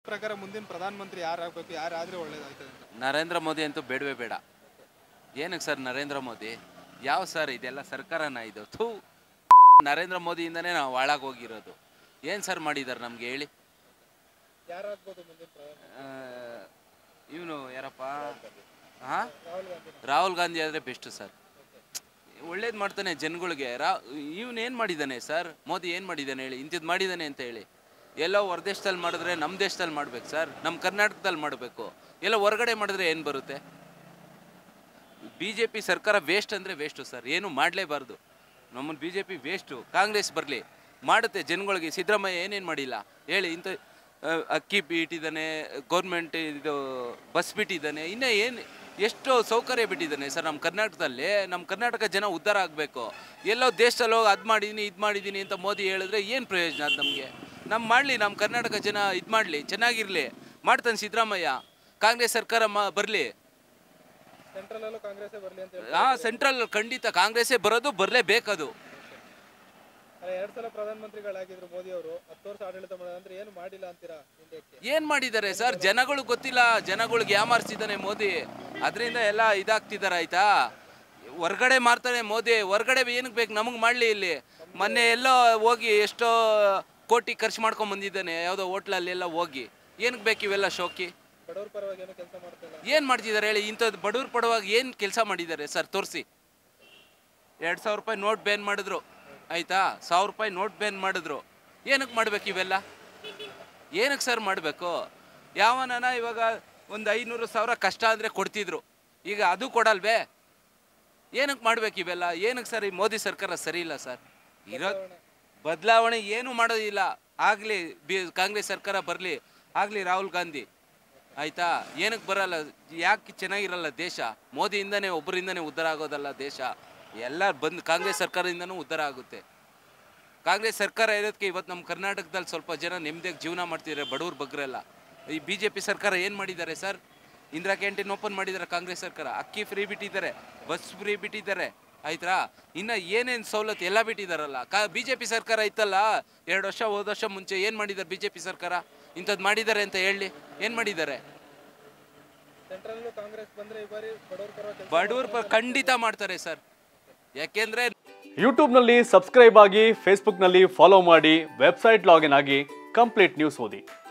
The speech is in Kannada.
ಪ್ರಕಾರ ಮುಂದಿನ ಪ್ರಧಾನಮಂತ್ರಿ ಯಾರು ಆಗ್ಬೇಕು ಯಾರು ಆದ್ರೆ ಒಳ್ಳೇದಾಗ್ತದೆ ಅಂತ ನರೇಂದ್ರ ಮೋದಿ ಅಂತೂ ಬೇಡವೇ ಬೇಡ ಏನಕ್ಕೆ ಸರ್ ನರೇಂದ್ರ ಮೋದಿ ಯಾವ ಸರ್ ಇದೆಲ್ಲ ಸರ್ಕಾರನ ಇದು ಥೂ ನರೇಂದ್ರ ಮೋದಿಯಿಂದನೇ ನಾವು ಹಾಳಾಗಿ ಹೋಗಿರೋದು ಏನು ಸರ್ ಮಾಡಿದ್ದಾರೆ ನಮಗೆ ಹೇಳಿ ಯಾರಾಗ್ಬೋದು ಮುಂದಿನ ಪ್ರಧಾನ ಇವನು ಯಾರಪ್ಪ ಹಾಂ ರಾಹುಲ್ ಗಾಂಧಿ ರಾಹುಲ್ ಗಾಂಧಿ ಆದರೆ ಬೆಸ್ಟು ಸರ್ ಒಳ್ಳೇದು ಮಾಡ್ತಾನೆ ಜನಗಳಿಗೆ ರಾ ಇವನು ಏನು ಮಾಡಿದ್ದಾನೆ ಸರ್ ಮೋದಿ ಏನು ಮಾಡಿದ್ದಾನೆ ಹೇಳಿ ಇಂಥದ್ದು ಮಾಡಿದ್ದಾನೆ ಅಂತ ಹೇಳಿ ಎಲ್ಲೋ ಹೊರದೇಶದಲ್ಲಿ ಮಾಡಿದ್ರೆ ನಮ್ಮ ದೇಶದಲ್ಲಿ ಮಾಡ್ಬೇಕು ಸರ್ ನಮ್ಮ ಕರ್ನಾಟಕದಲ್ಲಿ ಮಾಡಬೇಕು ಎಲ್ಲ ಹೊರಗಡೆ ಮಾಡಿದ್ರೆ ಏನು ಬರುತ್ತೆ ಬಿ ಜೆ ಪಿ ಸರ್ಕಾರ ವೇಸ್ಟ್ ಅಂದರೆ ವೇಸ್ಟು ಸರ್ ಏನು ಮಾಡಲೇಬಾರ್ದು ನಮ್ಮನ್ನು B J P waste Congress ಬರಲಿ ಮಾಡುತ್ತೆ ಜನಗಳಿಗೆ ಸಿದ್ದರಾಮಯ್ಯ ಏನೇನು ಮಾಡಿಲ್ಲ ಹೇಳಿ ಇಂಥ ಆ, ಅಕ್ಕಿ ಬಿಟ್ಟಿದ್ದಾನೆ ಗೌರ್ಮೆಂಟ್ ಇದು ಬಸ್ ಬಿಟ್ಟಿದ್ದಾನೆ ಇನ್ನೂ ಏನು ಎಷ್ಟು ಸೌಕರ್ಯ ಬಿಟ್ಟಿದ್ದಾನೆ ಸರ್ ನಮ್ಮ ಕರ್ನಾಟಕದಲ್ಲಿ ನಮ್ಮ ಕರ್ನಾಟಕ ಜನ ಉದ್ಧಾರ ಆಗಬೇಕು ಎಲ್ಲೋ ದೇಶದಲ್ಲಿ ಹೋಗಿ ಅದು ಮಾಡಿದ್ದೀನಿ ಇದು ಮಾಡಿದ್ದೀನಿ ಅಂತ ಮೋದಿ ಹೇಳಿದ್ರೆ ಏನು ಪ್ರಯೋಜನ ಅದು ನಮಗೆ ನಮ್ಮ ಮಾಡಲಿ ನಮ್ಮ ಕರ್ನಾಟಕ ಜನ ಇದು ಮಾಡಲಿ ಚೆನ್ನಾಗಿರಲಿ ಮಾಡ್ತಾನೆ ಸಿದ್ದರಾಮಯ್ಯ ಕಾಂಗ್ರೆಸ್ ಸರ್ಕಾರ ಮಾ ಬರಲಿ ಸೆಂಟ್ರಲ್ ಅಲ್ಲೂ ಕಾಂಗ್ರೆಸ್ಸೇ ಬರ್ಲಿ ಅಂತ ಹೇಳಿ ಹಾಂ ಸೆಂಟ್ರಲ್ ಖಂಡಿತ ಕಾಂಗ್ರೆಸ್ಸೇ ಬರೋದು ಬರಲೇಬೇಕದು ಅಲ್ಲ, ಎರಡ್ ಸಲ ಪ್ರಧಾನಮಂತ್ರಿಗಳಾಗಿದ್ರು ಮೋದಿ ಅವರು ಹತ್ತು ವರ್ಷ ಆಡಳಿತ ಮಾಡೋದು ಅಂದ್ರೆ ಏನು ಮಾಡಿಲ್ಲ ಅಂತೀರಾ ಇಂಡಿಯಾಕ್ಕೆ ಏನು ಮಾಡಿದ್ದಾರೆ ಸರ್ ಜನಗಳು ಗೊತ್ತಿಲ್ಲ ಜನಗಳಿಗೆ ಯಾಮಾರಿಸಿದ್ದಾನೆ ಮೋದಿ ಅದರಿಂದ ಎಲ್ಲ ಇದಾಗ್ತಿದ್ದಾರೆ ಆಯ್ತಾ ಹೊರ್ಗಡೆ ಮಾರ್ತಾನೆ ಮೋದಿ ಹೊರ್ಗಡೆ ಏನಕ್ಕೆ ಬೇಕು ನಮಗೆ ಮಾಡಲಿ ಇಲ್ಲಿ ಮೊನ್ನೆ ಎಲ್ಲೋ ಹೋಗಿ ಎಷ್ಟೋ ಕೋಟಿ ಖರ್ಚು ಮಾಡ್ಕೊಂಡ್ ಬಂದಿದ್ದಾನೆ ಯಾವುದೋ ಹೋಟ್ಲಲ್ಲಿ ಎಲ್ಲ ಹೋಗಿ ಏನಕ್ಕೆ ಬೇಕು ಇವೆಲ್ಲ ಶೋಕಿ ಬಡವ್ರ ಪರವಾಗಿ ಏನು ಕೆಲಸ ಮಾಡ್ತಿಲ್ಲ ಏನು ಮಾಡ್ತಿದ್ದಾರೆ ಹೇಳಿ ಇಂಥದ್ದು ಬಡವ್ರ ಪಡುವಾಗ ಏನು ಕೆಲಸ ಮಾಡಿದ್ದಾರೆ ಸರ್ ತೋರಿಸಿ ಎರಡು ಸಾವಿರ ರೂಪಾಯಿ ನೋಟ್ ಬ್ಯಾನ್ ಮಾಡಿದ್ರು ಆಯ್ತಾ ಸಾವಿರ ರೂಪಾಯಿ ನೋಟ್ ಬ್ಯಾನ್ ಮಾಡಿದ್ರು ಏನಕ್ಕೆ ಮಾಡ್ಬೇಕು ಇವೆಲ್ಲ ಏನಕ್ಕೆ ಸರ್ ಮಾಡಬೇಕು ಯಾವನನ ಇವಾಗ ಒಂದು ಐನೂರು ಸಾವಿರ ಕಷ್ಟ ಅಂದರೆ ಕೊಡ್ತಿದ್ರು ಈಗ ಅದು ಕೊಡಲ್ವೇ ಏನಕ್ಕೆ ಮಾಡ್ಬೇಕು ಇವೆಲ್ಲ ಏನಕ್ಕೆ ಸರ್ ಈ ಮೋದಿ ಸರ್ಕಾರ ಸರಿ ಇಲ್ಲ ಸರ್ ಇರೋ ಬದಲಾವಣೆ ಏನು ಮಾಡೋದಿಲ್ಲ ಆಗಲಿ ಬಿ ಕಾಂಗ್ರೆಸ್ ಸರ್ಕಾರ ಬರಲಿ ಆಗಲಿ ರಾಹುಲ್ ಗಾಂಧಿ ಆಯ್ತಾ ಏನಕ್ಕೆ ಬರಲ್ಲ ಯಾಕೆ ಚೆನ್ನಾಗಿರಲ್ಲ ದೇಶ ಮೋದಿಯಿಂದನೇ ಒಬ್ಬರಿಂದನೇ ಉದ್ಧಾರ ಆಗೋದಲ್ಲ ದೇಶ ಎಲ್ಲ ಬಂದು ಕಾಂಗ್ರೆಸ್ ಸರ್ಕಾರದಿಂದನೂ ಉದ್ಧಾರ ಆಗುತ್ತೆ ಕಾಂಗ್ರೆಸ್ ಸರ್ಕಾರ ಇರೋದಕ್ಕೆ ಇವತ್ತು ನಮ್ಮ ಕರ್ನಾಟಕದಲ್ಲಿ ಸ್ವಲ್ಪ ಜನ ನೆಮ್ಮದಿಯಾಗಿ ಜೀವನ ಮಾಡ್ತಿದ್ದಾರೆ ಬಡವ್ರ ಬಗ್ರೆಲ್ಲ ಈ ಬಿ ಜೆ ಪಿ ಸರ್ಕಾರ ಏನು ಮಾಡಿದ್ದಾರೆ ಸರ್ ಇಂದಿರಾ ಕ್ಯಾಂಟೀನ್ ಓಪನ್ ಮಾಡಿದ್ದಾರೆ ಕಾಂಗ್ರೆಸ್ ಸರ್ಕಾರ ಅಕ್ಕಿ ಫ್ರೀ ಬಿಟ್ಟಿದ್ದಾರೆ ಬಸ್ ಫ್ರೀ ಬಿಟ್ಟಿದ್ದಾರೆ ಆಯ್ತಾ ಇನ್ನು ಏನೇನು ಸವಲತ್ತು ಎಲ್ಲ ಬಿಟ್ಟಿದ್ದಾರಲ್ಲ ಕಾ ಬಿ ಜೆ ಪಿ ಸರ್ಕಾರ ಇತ್ತಲ್ಲ ಎರಡು ವರ್ಷ ಹೋದ ವರ್ಷ ಮುಂಚೆ ಏನು ಮಾಡಿದ್ದಾರೆ ಬಿ ಜೆ ಪಿ ಸರ್ಕಾರ ಇಂಥದ್ದು ಮಾಡಿದ್ದಾರೆ ಅಂತ ಹೇಳಿ ಏನು ಮಾಡಿದ್ದಾರೆ ಸೆಂಟ್ರಲ್ ಕಾಂಗ್ರೆಸ್ ಬಂದ್ರೆ ಈ ಬಾರಿ ಬಡವ್ರ ಪರವಾಗಿ ಕೆಲ್ಸ ಬಡವ್ರ ಪ ಖಂಡಿತ ಮಾಡ್ತಾರೆ ಸರ್ ಯಾಕೆಂದರೆ ಯೂಟ್ಯೂಬ್ನಲ್ಲಿ ಸಬ್ಸ್ಕ್ರೈಬ್ ಆಗಿ ಫೇಸ್ಬುಕ್ನಲ್ಲಿ ಫಾಲೋ ಮಾಡಿ ವೆಬ್ಸೈಟ್ ಲಾಗಿನ್ ಆಗಿ ಕಂಪ್ಲೀಟ್ ನ್ಯೂಸ್ ಓದಿ